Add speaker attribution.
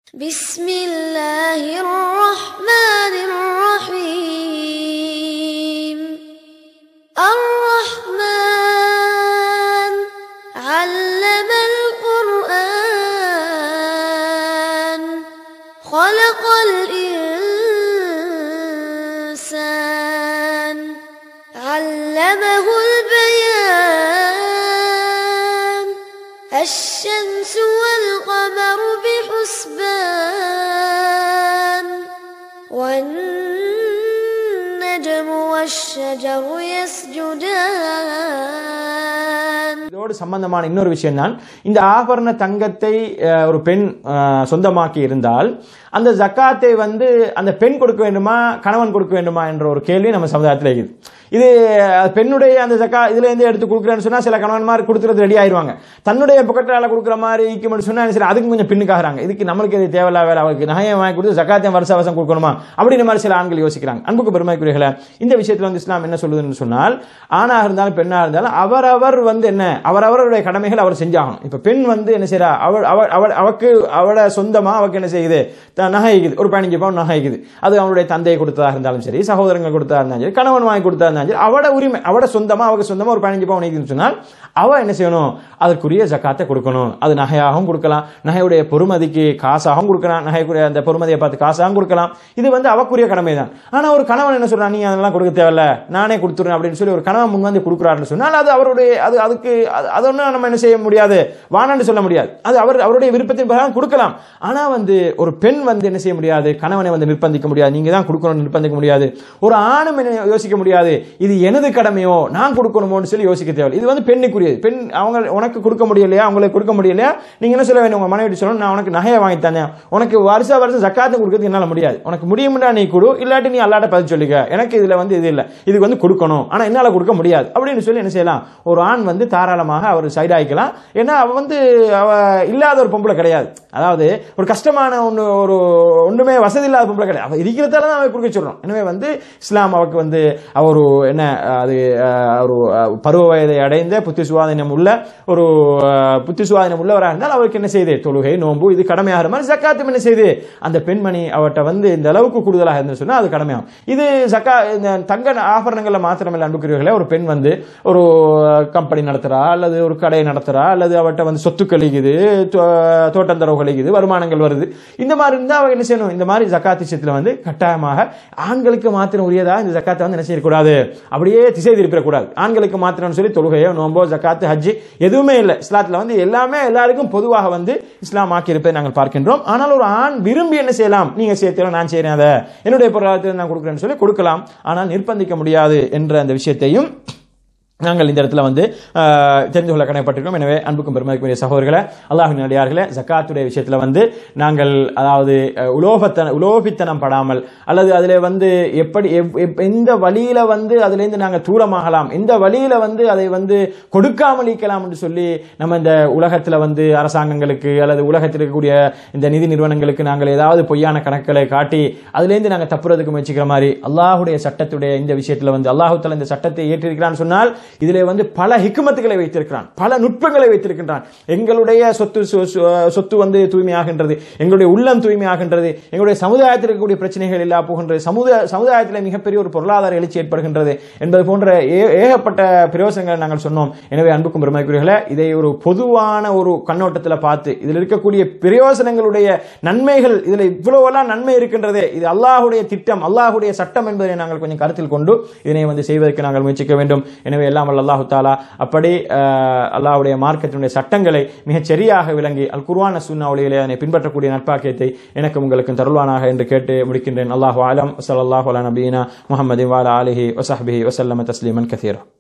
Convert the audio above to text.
Speaker 1: بسم الله الرحمن الرحيم الرحمن علم القرآن خلق الإنسان علمه البيان الشمس والقمر بحسبان والنجم والشجر يسجدان
Speaker 2: இதோடு சம்பந்தமான இன்னொரு விஷயம் தான் இந்த ஆபரண தங்கத்தை அஹ், ஒரு பெண் அஹ், சொந்தமாக்கி இருந்தால் அந்த ஜக்காத்தை வந்து அந்த பெண் கொடுக்க வேண்டுமா கணவன் கொடுக்க வேண்டுமா என்ற ஒரு கேள்வி நம்ம சமுதாயத்தில் இருக்குது இது அஹ், பெண்ணுடைய அந்த ஜக்கா இதுல இருந்து எடுத்து கொடுக்குறேன்னு சொன்னா சில கணவன்மார் கொடுக்கறது ரெடி ஆயிருவாங்க தன்னுடைய புக்கட்டால கொடுக்குற மாதிரி ஈக்குமெண்ட் சொன்னா சரி அதுக்கு கொஞ்சம் பின்னுக்காகிறாங்க இதுக்கு நம்மளுக்கு இது தேவையில்ல வேலை அவருக்கு நகையை வாங்கி கொடுத்து ஜக்காத்தையும் வருஷ வருஷம் கொடுக்கணுமா அப்படின்ற மாதிரி சில ஆண்கள் யோசிக்கிறாங்க அன்புக்கு பெருமைக்குரியர்களே இந்த விஷயத்துல வந்து இஸ்லாம் என்ன சொல்லுதுன்னு சொன்னால் ஆணாக இருந்தாலும் பெண்ணாக இருந்தாலும் அவரவர் வந்து என்ன அவரவருடைய கடமைகள் அவர் செஞ்சாகணும் இப்ப பெண் வந்து என்ன செய்யறா அவள் அவள் அவள் அவக்கு அவளோட சொந்தமா அவக்கு என்ன செய்யுது த- நகை இருக்குது ஒரு பதினஞ்சு பவுன் நகை இருக்குது அது அவனுடைய தந்தையை கொடுத்ததாக இருந்தாலும் சரி சகோதரங்கள் கொடுத்ததா இருந்தாலும் சரி கணவன் வாங்கி கொடுத்தா இருந்தாலும் சரி அவட உரிமை அவட சொந்தமா அவக்கு சொந்தமா ஒரு பதினஞ்சு பவுன் இருக்குன்னு சொன்னால் அவ என்ன செய்யணும் அதற்குரிய ஜக்காத்தை கொடுக்கணும் அது நகையாகவும் கொடுக்கலாம் நகையுடைய பொறுமதிக்கு காசாகவும் கொடுக்கலாம் நகைக்குரிய அந்த பொறுமதியை பார்த்து காசாகவும் கொடுக்கலாம் இது வந்து அவக்குரிய கடமை தான் ஆனா ஒரு கணவன் என்ன சொல்றான் நீ அதெல்லாம் கொடுக்க தேவையில்ல நானே கொடுத்துறேன் அப்படின்னு சொல்லி ஒரு கணவன் முன் வந்து கொடுக்குறாருன்னு சொன்னால் அது அவருடைய அது அதுக்கு அது- அது ஒன்றும் நம்ம என்ன செய்ய முடியாது வானான்னு சொல்ல முடியாது அது அவர் அவருடைய விருப்பத்தின் பிரகாரம் கொடுக்கலாம் ஆனா வந்து ஒரு பெண் வந்து என்ன செய்ய முடியாது கணவனை வந்து நிர்பந்திக்க முடியாது நீங்க தான் கொடுக்கணும்னு நிர்பந்திக்க முடியாது ஒரு ஆணும் என்ன யோசிக்க முடியாது இது எனது கடமையோ நான் கொடுக்கணுமோன்னு சொல்லி யோசிக்க தேவை இது வந்து பெண்ணுக்குரியது பெண் அவங்க உனக்கு கொடுக்க முடியலையா அவங்களுக்கு கொடுக்க முடியலையா நீங்க என்ன சொல்ல வேண்டும் உங்க மனைவி சொல்லணும் நான் உனக்கு நகையை வாங்கி தந்தேன் உனக்கு வருஷ வருஷம் ஜக்காத்து கொடுக்கறதுக்கு என்னால முடியாது உனக்கு முடியும்னா நீ கொடு இல்லாட்டி நீ அல்லாட்ட பதில் சொல்லிக்க எனக்கு இதுல வந்து இது இல்ல இதுக்கு வந்து கொடுக்கணும் ஆனா என்னால கொடுக்க முடியாது அப்படின்னு சொல்லி என்ன செய்யலாம் ஒரு ஆண் வந்து தாராளமாக அவர் சைடாய்க்கலாம் ஏன்னா அவ வந்து அவ இல்லாத ஒரு பொம்பளை கிடையாது அதாவது ஒரு கஷ்டமான ஒன்று ஒரு ஒன்றுமே வசதி இல்லாத பொம்பளை கிடையாது அவ இருக்கிறதால தான் அவ கொடுக்க சொல்றோம் எனவே வந்து இஸ்லாம் அவருக்கு வந்து அவர் ஒரு என்ன அது அஹ், ஒரு அஹ், பருவ வயதை அடைந்த புத்தி சுவாதீனம் உள்ள ஒரு அஹ், புத்தி சுவாதீனம் உள்ளவராக இருந்தால் அவருக்கு என்ன செய்யுது தொழுகை நோன்பு இது கடமையாகிற மாதிரி ஜக்காத்தும் என்ன செய்யுது அந்த பெண்மணி அவர்கிட்ட வந்து இந்த அளவுக்கு கூடுதலாக இருந்து சொன்னா அது கடமையாகும் இது ஜக்கா இந்த தங்க ஆபரணங்கள்ல மாத்திரமில்ல அன்புக்குரியவர்களே ஒரு பெண் வந்து ஒரு கம்பெனி நடத்துறா அல்லது ஒரு கடை நடத்துறா அல்லது அவர்கிட்ட வந்து சொத்து கழிக்குது தோட்டந்தரவு கழிக்குது வருமானங்கள் வருது இந்த மாதிரி இருந்தா அவங்க என்ன செய்யணும் இந்த மாதிரி ஜக்காத் விஷயத்துல வந்து கட்டாயமாக ஆண்களுக்கு மாத்திரம் உரியதா இந்த ஜக்காத்தை வந்து என்ன செய்யக்கூடாது அப்படியே திசை திருப்பிடக்கூடாது ஆண்களுக்கு மாத்திரம்னு சொல்லி தொழுகையோ நோம்போ ஜக்காத்து ஹஜ்ஜி எதுவுமே இல்லை இஸ்லாத்துல வந்து எல்லாமே எல்லாருக்கும் பொதுவாக வந்து இஸ்லாம் ஆக்கி இருப்பதை நாங்கள் பார்க்கின்றோம் ஆனால் ஒரு ஆண் விரும்பி என்ன செய்யலாம் நீங்க சேர்த்தோம் நான் செய்றேன் அதை என்னுடைய பொருளாதாரத்தில் நான் கொடுக்குறேன்னு சொல்லி கொடுக்கலாம் ஆனால் நிர்பந்திக்க முடியாது என்ற அந்த விஷயத்தையும் நாங்கள் இந்த இடத்துல வந்து ஆஹ், தெரிந்து கொள்ள கடமைப்பட்டிருக்கோம் எனவே அன்புக்கும் பெருமதிக்குரிய சகோதரர்களே அல்லாஹின் அடியார்களே ஜக்காத்துடைய விஷயத்துல வந்து நாங்கள் அதாவது அஹ், உலோகத்தன உலோபித்தனம் படாமல் அல்லது அதில் வந்து எப்படி எவ்- எப்- எந்த வழியில வந்து அதிலிருந்து நாங்கள் தூரமாகலாம் எந்த வழியில வந்து அதை வந்து கொடுக்காமல் ஈக்கலாம் என்று சொல்லி நம்ம இந்த உலகத்துல வந்து அரசாங்கங்களுக்கு அல்லது உலகத்தில் இருக்கக்கூடிய இந்த நிதி நிறுவனங்களுக்கு நாங்கள் ஏதாவது பொய்யான கணக்குகளை காட்டி அதிலிருந்து நாங்கள் தப்புறதுக்கு முயற்சிக்கிற மாதிரி அல்லாஹுடைய சட்டத்துடைய இந்த விஷயத்துல வந்து அல்லாஹு தஆலா இந்த சட்டத்தை ஏற்றிருக்கிறான்னு சொன்னால் இதிலே வந்து பல ஹிக்குமத்துகளை வைத்திருக்கிறான் பல நுட்பங்களை வைத்திருக்கின்றான் எங்களுடைய சொத்து சொ- சொ- சொத்து வந்து தூய்மையாகின்றது எங்களுடைய உள்ளம் தூய்மையாகின்றது எங்களுடைய சமுதாயத்தில் இருக்கக்கூடிய பிரச்சனைகள் இல்லா போகின்றது சமுதாய சமுதாயத்தில் மிகப்பெரிய ஒரு பொருளாதார எழுச்சி ஏற்படுகின்றது என்பது போன்ற ஏ- ஏகப்பட்ட பிரயோசனங்களை நாங்கள் சொன்னோம் எனவே அன்புக்கும் பெருமைக்குரியர்களே இதை ஒரு பொதுவான ஒரு கண்ணோட்டத்தில் பார்த்து இதில் இருக்கக்கூடிய பிரயோசனங்களுடைய நன்மைகள் இதில் இவ்வளவெல்லாம் நன்மை இருக்கின்றதே இது அல்லாஹுடைய திட்டம் அல்லாஹுடைய சட்டம் என்பதை நாங்கள் கொஞ்சம் கருத்தில் கொண்டு இதனை வந்து செய்வதற்கு நாங்கள் முயற்சிக்க வேண்டும் எனவே எல்லாம் வல்ல அல்லாஹு தாலா அப்படி அஹ், அல்லாஹ்வுடைய மார்க்கத்தினுடைய சட்டங்களை மிகச் சரியாக விளங்கி அல் குர்ஆன சுன்னா ஒளியிலே அதனை பின்பற்றக்கூடிய நட்பாக்கியத்தை எனக்கும் உங்களுக்கும் தருள்வானாக என்று கேட்டு முடிக்கின்றேன் அல்லாஹு ஆலம் ஸல்லல்லாஹு அலா நபீனா முஹம்மதின் வாலா ஆலிஹி வசஹ்பிஹி வசல்லம தஸ்லீமன் கதீரா